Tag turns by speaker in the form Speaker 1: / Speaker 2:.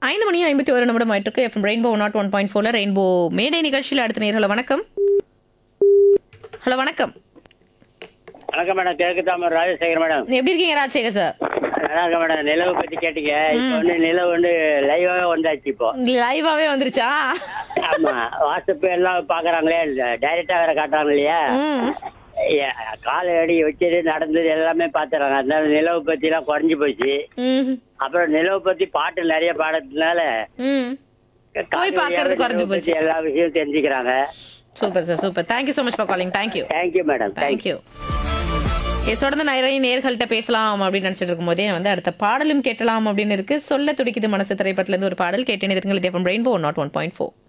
Speaker 1: ஐந்து மணி ஐம்பத்தி ஒரு நிமிடம் ஆயிட்டு FM rainbow nought one point ஃபோர்ல ரெயின்போ மேடை நிகழ்ச்சியில் அடுத்த நேர் ஹலோ வணக்கம் ஹலோ வணக்கம்
Speaker 2: வணக்கம் மேடம் கிழக்கு தாமர் ராஜசேகர் மேடம்
Speaker 1: எப்படி இருக்கீங்க ராஜசேகர் சார்
Speaker 2: நல்லா இருக்க மேடம் நிலவு பத்தி கேட்டீங்க இப்போ வந்து நிலவு வந்து லைவாவே வந்தாச்சு இப்போ
Speaker 1: லைவாவே வந்துருச்சா
Speaker 2: ஆமா வாட்ஸ்அப் எல்லாம் பாக்குறாங்களே டைரக்டா வேற காட்டுறாங்க இல்லையா
Speaker 1: ம்
Speaker 2: ஏ, காலை அடி வச்சது நடந்தது எல்லாமே பாத்துறாங்க அதனால நிலவு பத்தி எல்லாம் குறைஞ்சு போச்சு
Speaker 1: ம்
Speaker 2: அப்புறம் நிலவு பத்தி பாட்டு நிறைய பாடுறதுனால
Speaker 1: ம்
Speaker 2: காலை
Speaker 1: பார்க்கறது
Speaker 2: வழியாவே
Speaker 1: குறைஞ்சு
Speaker 2: நிலவு பத்தி எல்லா விஷயமும் தெரிஞ்சுக்கிறாங்க
Speaker 1: super sir super thank you so much for calling thank you
Speaker 2: thank you madam thank you
Speaker 1: thank you தொடர்ந்து நிறைய நேர்கள்ட்ட பேசலாம் அப்படின்னு நினைச்சிட்டு இருக்கும்போதே வந்து அடுத்த பாடலும் கேட்டலாம் அப்படின்னு இருக்கு சொல்ல துடிக்குது மனசு திரைப்படத்துல இருந்து ஒரு பாடல் கேட்டேன் rainbow nought one point four